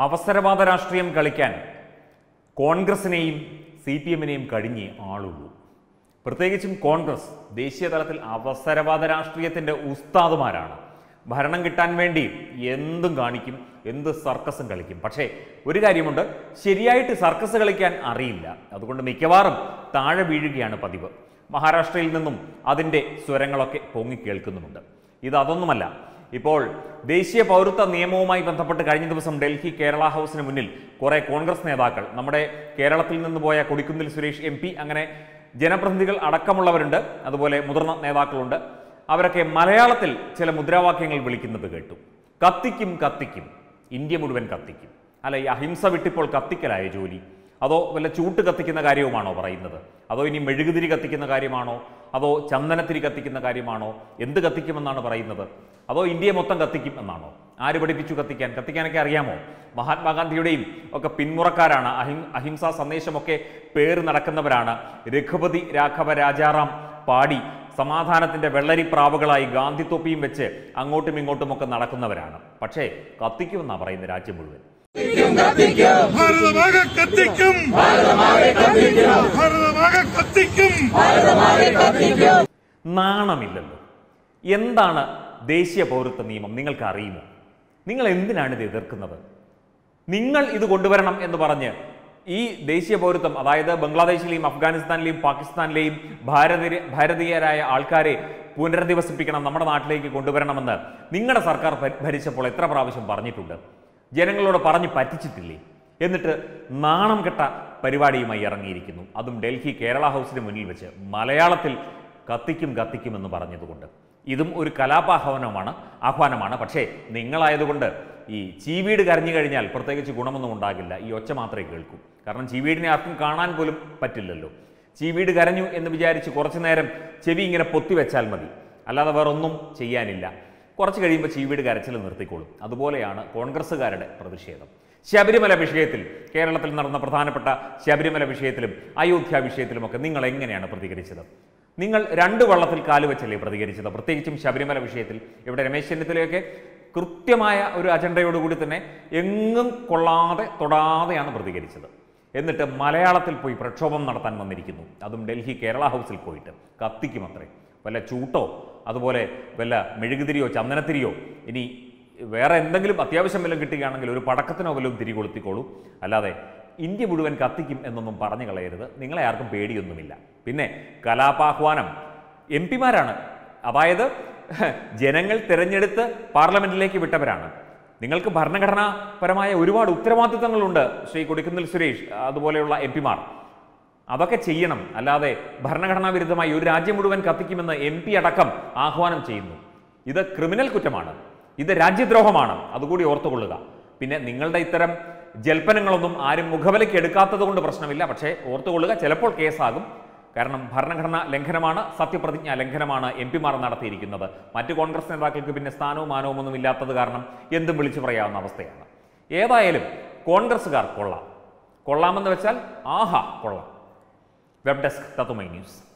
അവസരവാദ രാഷ്ട്രീയം കളിക്കാൻ കോൺഗ്രസിനെയും C P എമ്മിനെയും കഴിഞ്ഞേ ആളുള്ളൂ പ്രത്യേകിച്ചും കോൺഗ്രസ് ദേശീയ തലത്തിൽ അവസരവാദ രാഷ്ട്രീയത്തിൻ്റെ ഉസ്താദുമാരാണ് ഭരണം കിട്ടാൻ വേണ്ടി എന്തും കാണിക്കും എന്ത് സർക്കസും കളിക്കും പക്ഷേ ഒരു കാര്യമുണ്ട് ശരിയായിട്ട് സർക്കസ് കളിക്കാൻ അറിയില്ല അതുകൊണ്ട് മിക്കവാറും താഴെ വീഴുകയാണ് പതിവ് മഹാരാഷ്ട്രയിൽ നിന്നും അതിൻ്റെ സ്വരങ്ങളൊക്കെ പൊങ്ങി കേൾക്കുന്നുമുണ്ട് ഇത് അതൊന്നുമല്ല ഇപ്പോൾ ദേശീയ പൗരത്വ നിയമവുമായി ബന്ധപ്പെട്ട് കഴിഞ്ഞ ദിവസം ഡൽഹി കേരള ഹൗസിന് മുന്നിൽ കുറെ കോൺഗ്രസ് നേതാക്കൾ നമ്മുടെ കേരളത്തിൽ നിന്ന് പോയ കൊടിക്കുന്നിൽ സുരേഷ് എം അങ്ങനെ ജനപ്രതിനിധികൾ അടക്കമുള്ളവരുണ്ട് അതുപോലെ മുതിർന്ന നേതാക്കളുണ്ട് അവരൊക്കെ മലയാളത്തിൽ ചില മുദ്രാവാക്യങ്ങൾ വിളിക്കുന്നത് കേട്ടു കത്തിക്കും കത്തിക്കും ഇന്ത്യ മുഴുവൻ കത്തിക്കും അല്ല ഈ അഹിംസ വിട്ടിപ്പോൾ കത്തിക്കലായ ജോലി അതോ വല്ല ചൂട്ട് കത്തിക്കുന്ന കാര്യവുമാണോ പറയുന്നത് അതോ ഇനി മെഴുകുതിരി കത്തിക്കുന്ന കാര്യമാണോ അതോ ചന്ദനത്തിരി കത്തിക്കുന്ന കാര്യമാണോ എന്ത് കത്തിക്കുമെന്നാണ് പറയുന്നത് അതോ ഇന്ത്യയെ മൊത്തം കത്തിക്കും എന്നാണോ ആര് പഠിപ്പിച്ചു കത്തിക്കാൻ കത്തിക്കാനൊക്കെ അറിയാമോ മഹാത്മാഗാന്ധിയുടെയും ഒക്കെ പിന്മുറക്കാരാണ് അഹിം അഹിംസാ സന്ദേശമൊക്കെ പേര് നടക്കുന്നവരാണ് രഘുപതി രാഘവ രാജാറാം പാടി സമാധാനത്തിന്റെ വെള്ളരി പ്രാവുകളായി ഗാന്ധി തൊപ്പിയും വെച്ച് അങ്ങോട്ടും ഇങ്ങോട്ടും ഒക്കെ നടക്കുന്നവരാണ് പക്ഷേ കത്തിക്കുമെന്നാണ് പറയുന്നത് രാജ്യം മുഴുവൻ ഭാരതമാകെ കത്തിക്കും ഭാരതമാകെ കത്തിക്കും നാണമില്ലല്ലോ എന്താണ് ദേശീയ പൗരത്വ നിയമം നിങ്ങൾക്ക് അറിയുമോ നിങ്ങൾ എന്തിനാണ് ഇത് എതിർക്കുന്നത് നിങ്ങൾ ഇത് കൊണ്ടുവരണം എന്ന് പറഞ്ഞ് ഈ ദേശീയ പൗരത്വം അതായത് ബംഗ്ലാദേശിലെയും അഫ്ഗാനിസ്ഥാനിലെയും പാകിസ്ഥാനിലെയും ഭാരതീയ ഭാരതീയരായ ആൾക്കാരെ പുനരധിവസിപ്പിക്കണം നമ്മുടെ നാട്ടിലേക്ക് കൊണ്ടുവരണമെന്ന് നിങ്ങളുടെ സർക്കാർ ഭ- ഭരിച്ചപ്പോൾ എത്ര പ്രാവശ്യം പറഞ്ഞിട്ടുണ്ട് ജനങ്ങളോട് പറഞ്ഞ് പറ്റിച്ചിട്ടില്ലേ എന്നിട്ട് നാണം കെട്ട പരിപാടിയുമായി ഇറങ്ങിയിരിക്കുന്നു അതും ഡൽഹി കേരള ഹൗസിന് മുന്നിൽ വെച്ച് മലയാളത്തിൽ കത്തിക്കും കത്തിക്കും എന്ന് പറഞ്ഞതുകൊണ്ട് ഇതും ഒരു കലാപാഹ്വാനമാണ് ആഹ്വാനമാണ് പക്ഷേ നിങ്ങളായതുകൊണ്ട് ഈ ചീവീട് കരഞ്ഞു കഴിഞ്ഞാൽ പ്രത്യേകിച്ച് ഗുണമൊന്നും ഉണ്ടാകില്ല ഈ ഒച്ച മാത്രമേ കേൾക്കൂ കാരണം ചീവീടിനെ ആർക്കും കാണാൻ പോലും പറ്റില്ലല്ലോ ചീവീട് കരഞ്ഞു എന്ന് വിചാരിച്ച് കുറച്ചു നേരം ചെവി ഇങ്ങനെ പൊത്തിവെച്ചാൽ മതി അല്ലാതെ വേറൊന്നും ചെയ്യാനില്ല കുറച്ച് കഴിയുമ്പോൾ ചീവീട് കരച്ചിൽ നിർത്തിക്കോളും അതുപോലെയാണ് കോൺഗ്രസ്സുകാരുടെ പ്രതിഷേധം ശബരിമല വിഷയത്തിൽ കേരളത്തിൽ നടന്ന പ്രധാനപ്പെട്ട ശബരിമല വിഷയത്തിലും അയോധ്യ വിഷയത്തിലുമൊക്കെ നിങ്ങൾ എങ്ങനെയാണ് പ്രതികരിച്ചത് നിങ്ങൾ രണ്ട് വള്ളത്തിൽ കാലുവെച്ചല്ലേ പ്രതികരിച്ചത് പ്രത്യേകിച്ചും ശബരിമല വിഷയത്തിൽ ഇവിടെ രമേശ് ചെന്നിത്തലയൊക്കെ കൃത്യമായ ഒരു അജണ്ടയോടുകൂടി തന്നെ എങ്ങും കൊള്ളാതെ തൊടാതെയാണ് പ്രതികരിച്ചത് എന്നിട്ട് മലയാളത്തിൽ പോയി പ്രക്ഷോഭം നടത്താൻ വന്നിരിക്കുന്നു അതും ഡൽഹി കേരള ഹൗസിൽ പോയിട്ട് കത്തിക്കുമത്രേ വല്ല ചൂട്ടോ അതുപോലെ വല്ല മെഴുകുതിരിയോ ചന്ദനത്തിരിയോ ഇനി വേറെ എന്തെങ്കിലും അത്യാവശ്യം വല്ലതും കിട്ടുകയാണെങ്കിൽ ഒരു പടക്കത്തിനോ വല്ലതും തിരി കൊളുത്തിക്കോളൂ അല്ലാതെ ഇന്ത്യ മുഴുവൻ കത്തിക്കും എന്നൊന്നും പറഞ്ഞു കളയരുത് നിങ്ങളെ ആർക്കും പേടിയൊന്നുമില്ല പിന്നെ കലാപാഹ്വാനം എം പിമാരാണ് അതായത് ജനങ്ങൾ തിരഞ്ഞെടുത്ത് പാർലമെന്റിലേക്ക് വിട്ടവരാണ് നിങ്ങൾക്ക് ഭരണഘടനാപരമായ ഒരുപാട് ഉത്തരവാദിത്തങ്ങളുണ്ട് ശ്രീ കൊടിക്കുന്നിൽ സുരേഷ് അതുപോലെയുള്ള എം പിമാർ അതൊക്കെ ചെയ്യണം അല്ലാതെ ഭരണഘടനാ വിരുദ്ധമായി ഒരു രാജ്യം മുഴുവൻ കത്തിക്കുമെന്ന് എം പി അടക്കം ആഹ്വാനം ചെയ്യുന്നു ഇത് ക്രിമിനൽ കുറ്റമാണ് ഇത് രാജ്യദ്രോഹമാണ് അതുകൂടി ഓർത്തുകൊള്ളുക പിന്നെ നിങ്ങളുടെ ഇത്തരം ജൽപ്പനങ്ങളൊന്നും ആരും മുഖവിലയ്ക്ക് എടുക്കാത്തത് കൊണ്ട് പ്രശ്നമില്ല പക്ഷേ ഓർത്തുകൊള്ളുക ചിലപ്പോൾ കേസാകും കാരണം ഭരണഘടന ലംഘനമാണ് സത്യപ്രതിജ്ഞ ലംഘനമാണ് എം പിമാർ നടത്തിയിരിക്കുന്നത് മറ്റു കോൺഗ്രസ് നേതാക്കൾക്ക് പിന്നെ സ്ഥാനവും മാനവും ഒന്നും ഇല്ലാത്തത് കാരണം എന്തും വിളിച്ചു പറയാവുന്ന അവസ്ഥയാണ് ഏതായാലും കോൺഗ്രസ്സുകാർ കൊള്ളാം കൊള്ളാമെന്ന് വെച്ചാൽ ആഹാ കൊള്ളാം വെബ് ഡെസ്ക് തത്തുമൈ ന്യൂസ്